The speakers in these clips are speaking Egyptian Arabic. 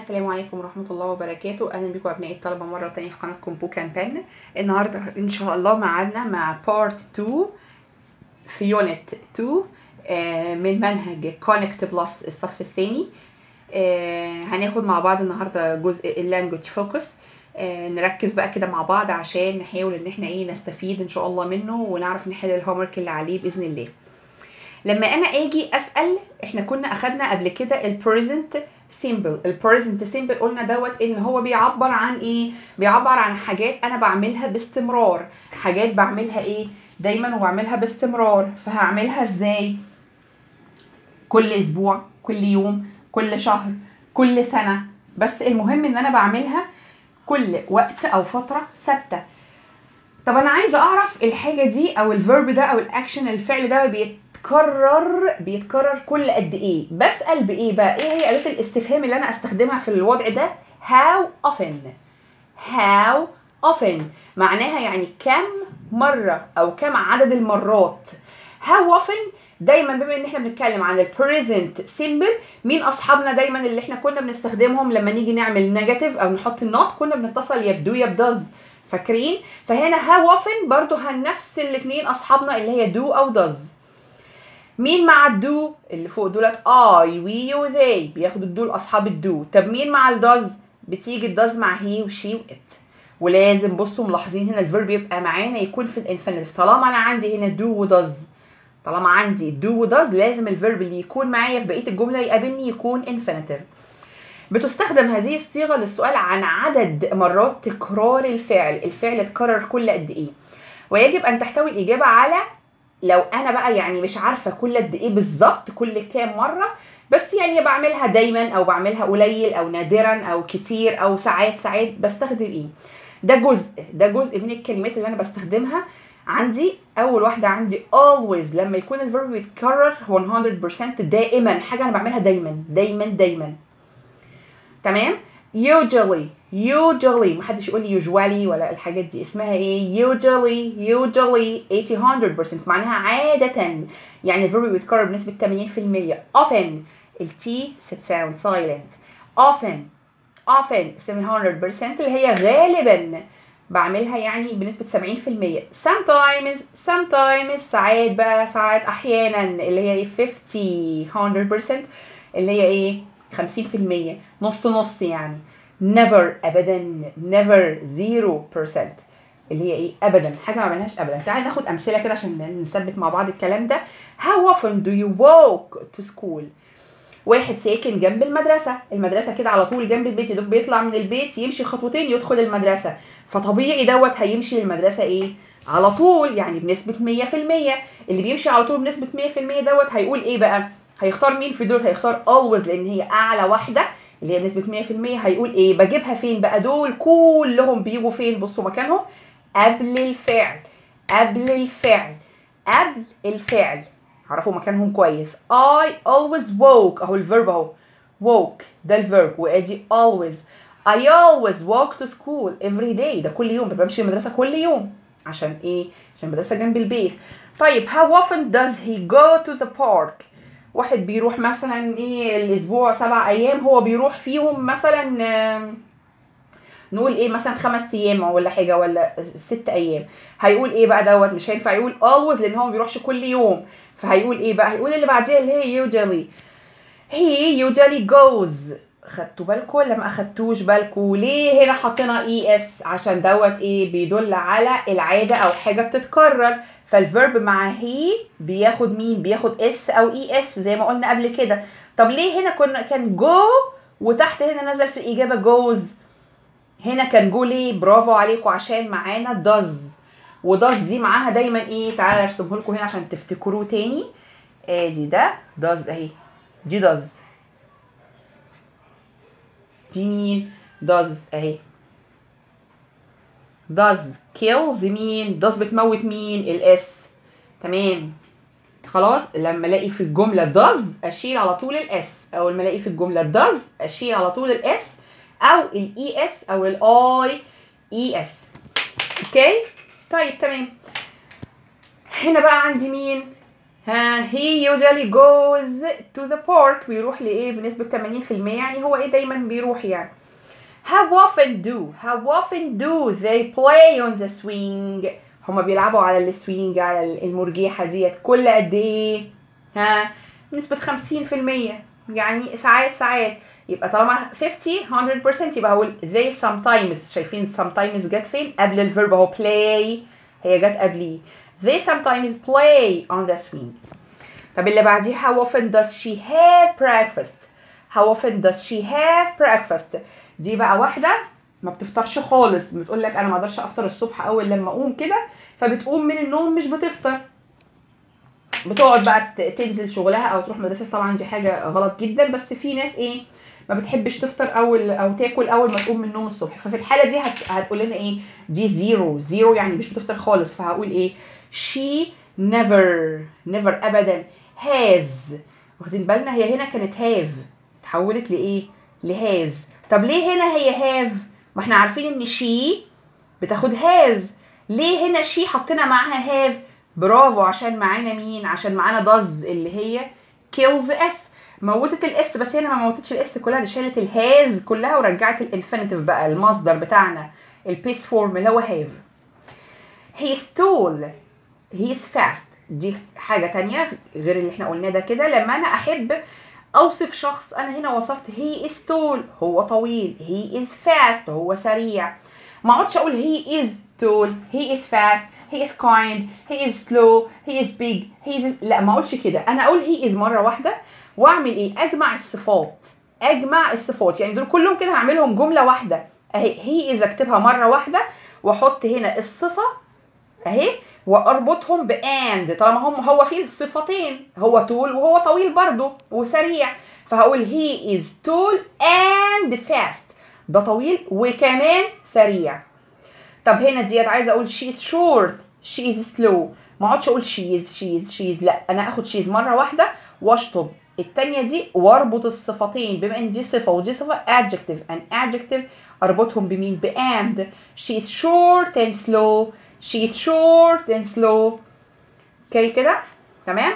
السلام عليكم ورحمة الله وبركاته أهلا بكم أبناء الطلبة مرة تانية في قناتكم بو كامبان النهاردة إن شاء الله معادنا مع بارت 2 في يونت 2 آه، من منهج كونكت بلس الصف الثاني آه، هناخد مع بعض النهاردة جزء اللانجوج فوكس نركز بقى كده مع بعض عشان نحاول ان احنا ايه نستفيد ان شاء الله منه ونعرف نحل الهومورك اللي عليه باذن الله لما انا اجي اسال احنا كنا اخدنا قبل كده البريزنت سيمبل البريزنت سيمبل قلنا دوت ان هو بيعبر عن ايه بيعبر عن حاجات انا بعملها باستمرار حاجات بعملها ايه دايما وبعملها باستمرار فهعملها ازاي كل اسبوع كل يوم كل شهر كل سنه بس المهم ان انا بعملها كل وقت او فتره ثابته طب انا عايزه اعرف الحاجه دي او الفيرب ده او الاكشن الفعل ده بيتكرر بيتكرر كل قد ايه بسال بايه بقى ايه هي اداه الاستفهام اللي انا استخدمها في الوضع ده how often how often معناها يعني كم مره او كم عدد المرات how often دايما بما ان احنا بنتكلم عن البريزنت سيمبل مين اصحابنا دايما اللي احنا كنا بنستخدمهم لما نيجي نعمل نيجاتيف او نحط النوت كنا بنتصل يا بدو يا بدز فاكرين فهنا هاو اوفن برضو هنفس الاثنين اصحابنا اللي هي دو او دز مين مع الدو اللي فوق دولت اي وي يو ذي بياخدوا الدو لاصحاب الدو طب مين مع الدز بتيجي الدز مع هي وشي وات ولازم بصوا ملاحظين هنا الفيرب يبقى معانا يكون في الانفينيتيف طالما انا عندي هنا دو ودز طالما عندي دو ودز لازم الفيرب اللي يكون معايا في بقيه الجمله يقابلني يكون انفينيتيف بتستخدم هذه الصيغه للسؤال عن عدد مرات تكرار الفعل الفعل اتكرر كل قد ايه ويجب ان تحتوي الاجابه على لو انا بقى يعني مش عارفه كل قد ايه بالظبط كل كام مره بس يعني بعملها دايما او بعملها قليل او نادرا او كتير او ساعات ساعات بستخدم ايه ده جزء ده جزء من الكلمات اللي انا بستخدمها عندي اول واحده عندي always لما يكون الفيرب بيتكرر 100% دائما حاجه انا بعملها دايما دايما دايما تمام usually usually محدش يقول لي usually ولا الحاجات دي اسمها ايه usually usually 80 100% معناها عادة يعني الفيرب بيتكرر بنسبة 80% often التي sound silent often often 700% اللي هي غالبا بعملها يعني بنسبة 70% sometimes sometimes ساعات بقى ساعات احيانا اللي هي 50 100% اللي هي ايه 50% نص نص يعني never ابدا never 0% اللي هي ايه ابدا حاجه ما عملناش ابدا تعالى ناخد امثله كده عشان نثبت مع بعض الكلام ده how often do you walk to school واحد ساكن جنب المدرسة المدرسة كده على طول جنب البيت يدوب بيطلع من البيت يمشي خطوتين يدخل المدرسة فطبيعي دوت هيمشي للمدرسة ايه على طول يعني بنسبة 100% اللي بيمشي على طول بنسبة 100% دوت هيقول ايه بقى هيختار مين في دول هيختار always لان هي اعلى واحده اللي هي نسبه 100% هيقول ايه بجيبها فين بقى دول كلهم بيجوا فين بصوا مكانهم قبل الفعل قبل الفعل قبل الفعل عرفوا مكانهم كويس I always walk اهو الفيرب اهو walk ده الفيرب وادي always I always walk to school every day ده كل يوم بمشي المدرسه كل يوم عشان ايه عشان المدرسه جنب البيت طيب how often does he go to the park واحد بيروح مثلا ايه الاسبوع سبع ايام هو بيروح فيهم مثلا نقول ايه مثلا خمس ايام ولا حاجه ولا ست ايام هيقول ايه بقى دوت مش هينفع يقول always لان هو ما بيروحش كل يوم فهيقول ايه بقى هيقول اللي بعديها اللي هي usually he usually goes خدتوا بالكم ولا ما اخدتوش بالكم ليه هنا حطينا اي اس عشان دوت ايه بيدل على العاده او حاجه بتتكرر فالفيرب مع هي بياخد مين بياخد اس او اي اس زي ما قلنا قبل كده طب ليه هنا كنا كان جو وتحت هنا نزل في الاجابه جوز هنا كان جو ليه برافو عليكم عشان معانا داز وداز دي معاها دايما ايه تعالى ارسمه لكم هنا عشان تفتكروه تاني ادي ده داز اهي دي داز دي مين داز اهي does kills مين does بتموت مين الاس تمام خلاص لما الاقي في الجمله does اشيل على طول الاس اول ما الاقي في الجمله does اشيل على طول الاس او الاي اس او الاي اي اس اوكي طيب تمام هنا بقى عندي مين ها he usually goes to the park بيروح لإيه بنسبة 80% يعني هو إيه دايما بيروح يعني how often do how often do they play on the swing هما بيلعبوا على السوينج على المرجيحة ديت كل قد إيه ها بنسبة 50% يعني ساعات ساعات يبقى طالما 50 100% يبقى هقول they sometimes شايفين sometimes جت فين قبل الفيرب اهو play هي جت قبليه they sometimes play on the swing طب اللي بعديه how often does she have breakfast how often does she have breakfast دي بقى واحدة ما بتفطرش خالص بتقول لك انا ما اقدرش افطر الصبح اول لما اقوم كده فبتقوم من النوم مش بتفطر بتقعد بقى تنزل شغلها او تروح مدرسه طبعا دي حاجه غلط جدا بس في ناس ايه ما بتحبش تفطر اول او تاكل اول ما تقوم من النوم الصبح ففي الحاله دي هت... هتقول لنا ايه دي زيرو زيرو يعني مش بتفطر خالص فهقول ايه she never never ابدا has واخدين بالنا هي هنا كانت have اتحولت لايه لهاز طب ليه هنا هي have ما احنا عارفين ان she بتاخد has ليه هنا she حطينا معاها have برافو عشان معانا مين عشان معانا does اللي هي kills s موتت الاس بس هنا ما موتتش الاس كلها دي شالت الهاز كلها ورجعت الانفينيتيف بقى المصدر بتاعنا البيس فورم اللي هو هاف he stole he is fast دي حاجة تانية غير اللي احنا قلناه ده كده لما انا احب اوصف شخص انا هنا وصفت he is tall هو طويل he is fast هو سريع ما اقعدش اقول he is tall he is fast he is kind he is slow he is big he is لا ما اقولش كده انا اقول he is مرة واحدة واعمل ايه اجمع الصفات اجمع الصفات يعني دول كلهم كده هعملهم جمله واحده اهي هي اذا اكتبها مره واحده واحط هنا الصفه اهي واربطهم باند طالما هم هو فيه الصفتين هو طول وهو طويل برضه وسريع فهقول he is tall and fast ده طويل وكمان سريع طب هنا ديت عايزه اقول she is short she is slow ما اقعدش اقول she is she is she is لا انا اخد she is مره واحده واشطب التانية دي واربط الصفتين بما ان دي صفة ودي صفة adjective and adjective اربطهم بمين ب and she is short and slow she is short and slow اوكي كده تمام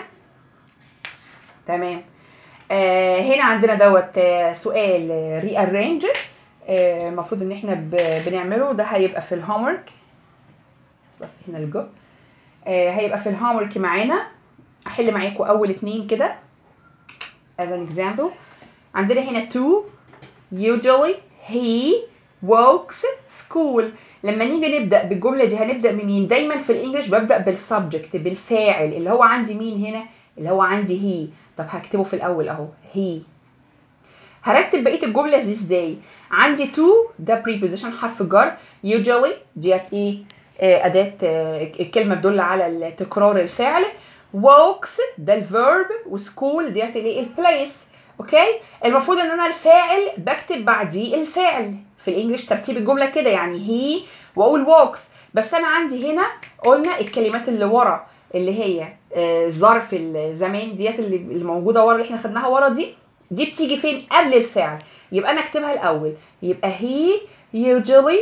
تمام آه هنا عندنا دوت آه سؤال rearrange المفروض آه ان احنا بنعمله ده هيبقى في الهومورك بس هنا الجو آه هيبقى في الهومورك معانا احل معاكم اول اتنين كده as an example عندنا هنا to usually he walks school لما نيجي نبدا بالجمله دي هنبدا بمين دايما في الانجليش ببدا بالسبجكت بالفاعل اللي هو عندي مين هنا اللي هو عندي he طب هكتبه في الاول اهو he هرتب بقيه الجمله دي ازاي عندي to ده preposition حرف جر usually ديت ايه آه اداه آه الكلمه بتدل على تكرار الفعل walks ده الفيرب وسكول ديت الايه البليس اوكي المفروض ان انا الفاعل بكتب بعديه الفعل في الانجليش ترتيب الجمله كده يعني هي واقول walks بس انا عندي هنا قلنا الكلمات اللي ورا اللي هي آه ظرف الزمان ديت اللي, اللي موجوده ورا اللي احنا خدناها ورا دي دي بتيجي فين قبل الفعل يبقى انا اكتبها الاول يبقى هي usually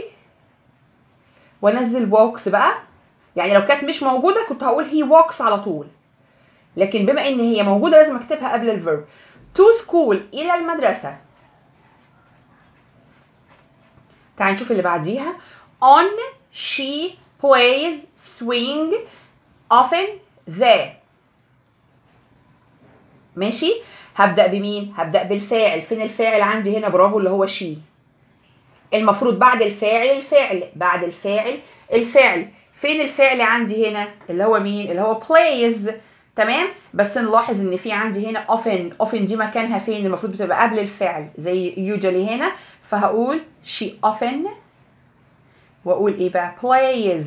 وانزل walks بقى يعني لو كانت مش موجوده كنت هقول هي walks على طول لكن بما ان هي موجوده لازم اكتبها قبل الفيرب to school الى المدرسه تعال نشوف اللي بعديها on she plays swing often the ماشي هبدا بمين هبدا بالفاعل فين الفاعل عندي هنا برافو اللي هو she المفروض بعد الفاعل الفعل بعد الفاعل الفعل فين الفعل عندي هنا اللي هو مين اللي هو plays تمام بس نلاحظ ان في عندي هنا often often دي مكانها فين المفروض بتبقى قبل الفعل زي usually هنا فهقول she often واقول ايه بقى plays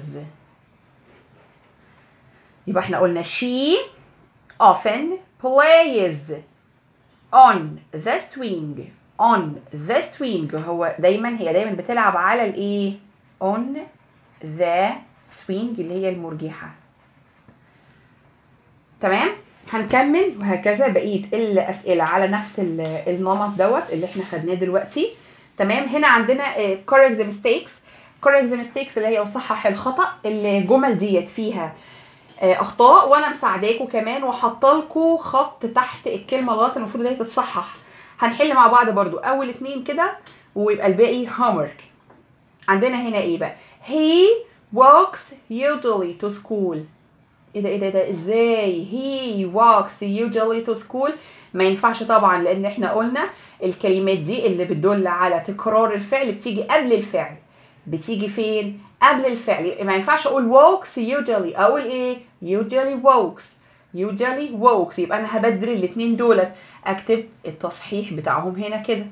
يبقى احنا قلنا she often plays on the swing on the swing هو دايما هي دايما بتلعب على الايه on the swing اللي هي المرجحه تمام هنكمل وهكذا بقيه الاسئله على نفس النمط دوت اللي احنا خدناه دلوقتي تمام هنا عندنا correct the mistakes correct the mistakes اللي هي وصحح الخطا الجمل ديت فيها آه، اخطاء وانا مساعداكم كمان وحاطه لكم خط تحت الكلمه الغلط المفروض ان هي تتصحح هنحل مع بعض برضو اول اتنين كده ويبقى الباقي homework عندنا هنا ايه بقى he walks usually to school ايه ده ايه ده إيه ده ازاي he walks usually to school ما ينفعش طبعا لان احنا قلنا الكلمات دي اللي بتدل على تكرار الفعل بتيجي قبل الفعل بتيجي فين قبل الفعل يبقى ما ينفعش اقول walks usually اقول ايه usually walks usually walks يبقى انا هبدل الاتنين دولت اكتب التصحيح بتاعهم هنا كده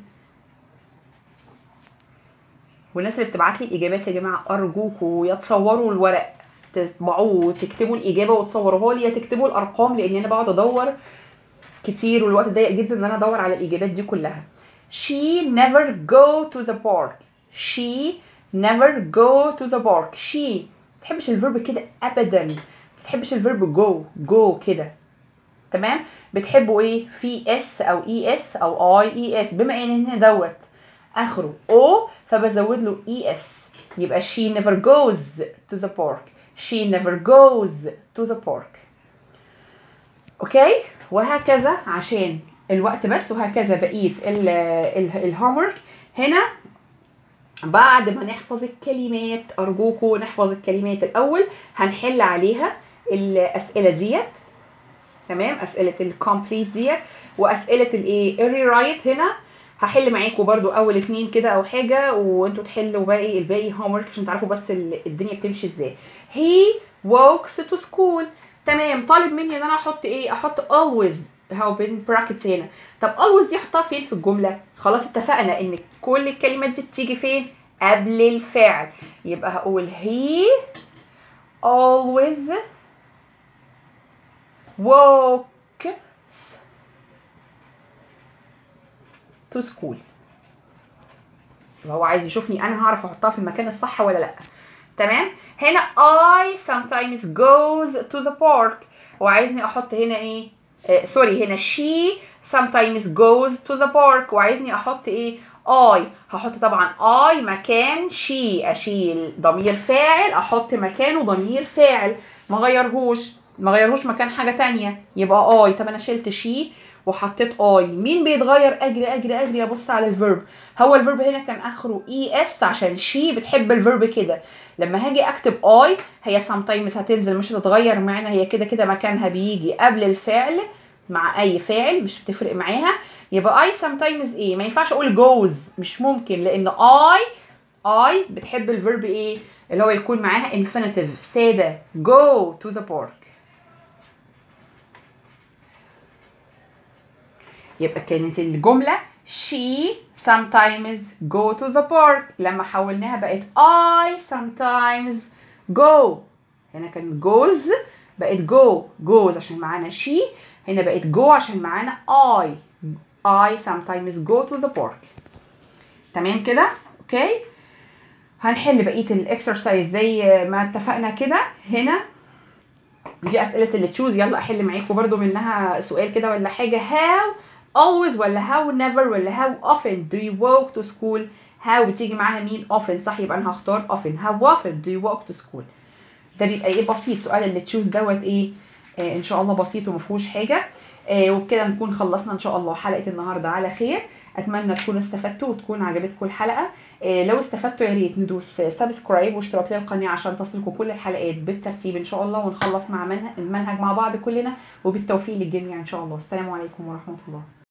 والناس اللي بتبعت لي اجابات يا جماعه ارجوكوا يا تصوروا الورق تطبعوه وتكتبوا الاجابه وتصوروها لي يا تكتبوا الارقام لان انا بقعد ادور كتير والوقت ضيق جدا ان انا ادور على الاجابات دي كلها she never go to the park she never go to the park she بتحبش الفيرب كده ابدا بتحبش الفيرب go go كده تمام بتحبوا ايه في اس او اي اس او اي اي اس بما ان هنا دوت اخره او فبزود له اي اس يبقى she never goes to the park she never goes to the park اوكي وهكذا عشان الوقت بس وهكذا بقيه الهومورك هنا بعد ما نحفظ الكلمات ارجوكم نحفظ الكلمات الاول هنحل عليها الاسئله ديت تمام اسئله الكومبليت ديت واسئله الايه الريرايت هنا هحل معاكم برضو اول اتنين كده او حاجه وانتوا تحلوا باقي الباقي هومورك عشان تعرفوا بس ال- الدنيا بتمشي ازاي he walks to school تمام طالب مني ان انا احط ايه احط always هو بين براكتس هنا طب always دي احطها فين في الجمله خلاص اتفقنا ان كل الكلمات دي بتيجي فين قبل الفعل يبقى هقول he always walks to school يبقى هو عايز يشوفني انا هعرف احطها في المكان الصح ولا لا تمام هنا I sometimes goes to the park وعايزني احط هنا ايه آه سوري هنا she sometimes goes to the park وعايزني احط ايه I هحط طبعا I مكان she اشيل ضمير فاعل احط مكانه ضمير فاعل ما غيرهوش ما غيرهوش مكان حاجة تانية يبقى I طب انا شلت she وحطيت اي مين بيتغير اجري اجري اجري ابص على الفيرب هو الفيرب هنا كان اخره اي اس عشان شي بتحب الفيرب كده لما هاجي اكتب اي هي sometimes هتنزل مش هتتغير معانا هي كده كده مكانها بيجي قبل الفعل مع اي فاعل مش بتفرق معاها يبقى اي sometimes ايه ما ينفعش اقول جوز مش ممكن لان اي اي بتحب الفيرب ايه اللي هو يكون معاها infinitive ساده go to the park يبقى كانت الجملة she sometimes go to the park لما حولناها بقت I sometimes go هنا كان goes بقت go goes عشان معانا she هنا بقت go عشان معانا I I sometimes go to the park تمام كده اوكي هنحل بقية الاكسرسايز زي ما اتفقنا كده هنا دي اسئلة اللي تشوز يلا احل معاكم برضو منها سؤال كده ولا حاجة how always ولا how never ولا how often do you walk to school how بتيجي معاها مين often صح يبقى انا هختار often how often do you walk to school ده بيبقى ايه بسيط سؤال اللي تشوز دوت ايه آه ان شاء الله بسيط ومفهوش حاجه آه وبكده نكون خلصنا ان شاء الله حلقه النهارده على خير اتمنى تكونوا استفدتوا وتكون عجبتكم الحلقه آه لو استفدتوا يا ريت ندوس سبسكرايب واشتراك للقناه عشان تصلكم كل الحلقات بالترتيب ان شاء الله ونخلص مع منهج المنهج مع بعض كلنا وبالتوفيق للجميع ان شاء الله السلام عليكم ورحمه الله